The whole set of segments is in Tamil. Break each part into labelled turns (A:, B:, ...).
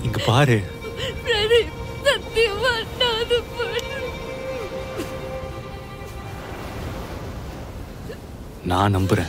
A: இங்க பாரு
B: பிரதீப் சத்தியமா நான் அது பண்ண
A: நான் நம்புறேன்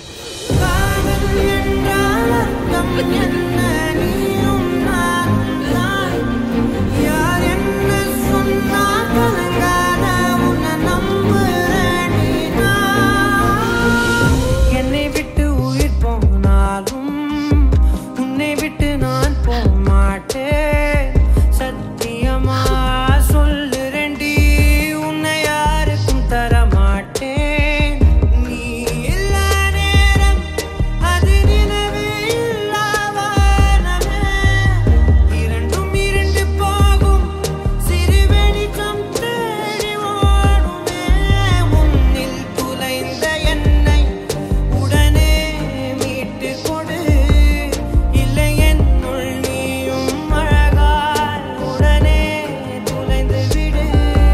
C: என்னை விட்டு உயிர் போனாலும் உன்னை விட்டு நான் போக மாட்டேன் சத்தியமா சொல்லுறேன்டி உன்னை யாருக்கும் தர மாட்டேன் நீ இல்ல நேரம் அது நிலவே இல்லாவானமே இரண்டும் இரண்டு போகும் சிறு வெளிச்சம் தேடி ஓடுமே உன்னில் துளைந்த என்னை உடனே மீட்டு கொடு இல்லை என்னுள் நீயும் அழகால் உடனே துளைந்து விடு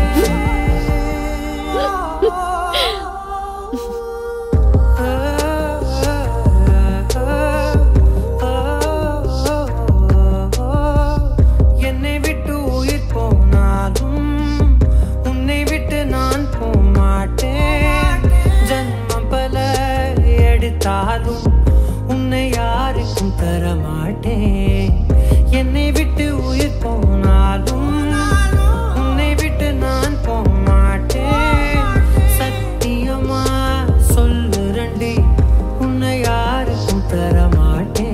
C: என்னை விட்டு உயிர் போனாலும் உன்னை விட்டு நான் போக மாட்டேன் ஜன்மம் பல எடுத்தாலும் உன்னை யாருக்கும் தர மாட்டேன் என்னை விட்டு உயிர் போனாலும் உன்னை விட்டு நான் போக மாட்டேன் சத்தியமா சொல்லுறண்டி உன்னை யாருக்கும் தர மாட்டேன்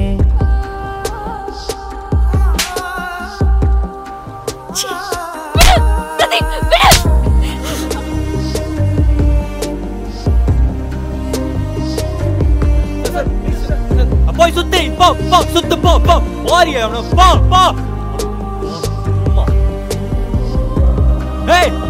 B: பிரதீப் விடு
A: போய் சுத்தி போ போ சுத்து போ போ ஓரிய போ போ ஏய்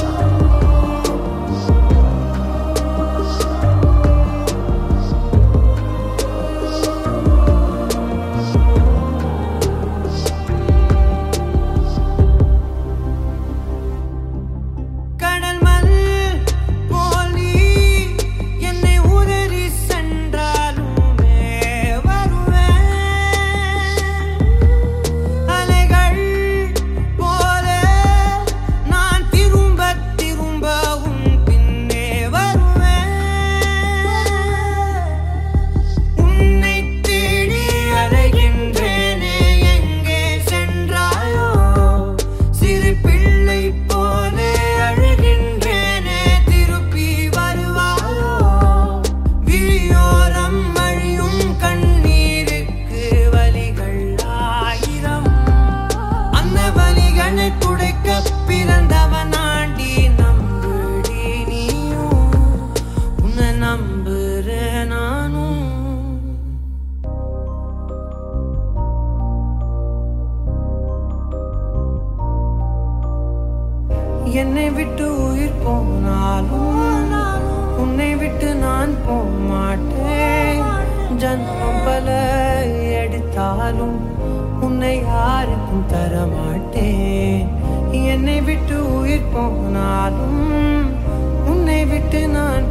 C: கடல் மண் போல் நீ என்னை உதறி சென்றாலுமே வருவேன் அலைகள் போல நான் திரும்ப திரும்ப உன் பின்னே வருவேன் உன்னை தேடி அலைகின்றேனே எங்கே சென்றாயோ சிறு பிள்ளை போலே அழுகின்றேனே திருப்பி வருவாயோ விழியோரம் அழியும் கண்ணீருக்கு வலிகள் ஆயிரம் அந்த வலிகளை துடைக்க பிறந்தவன் ஆண்டி நம்புடி நீயும் உன்னை நம்புறேன் நானும் என்னை விட்டு உயிர் போனாலும் உன்னை விட்டு நான் போக மாட்டேன் ஜன்மம் பல எடுத்தாலும் உன்னை யாருக்கும் தர மாட்டேன் என்னை விட்டு உயிர் போனாலும் உன்னை விட்டு நான்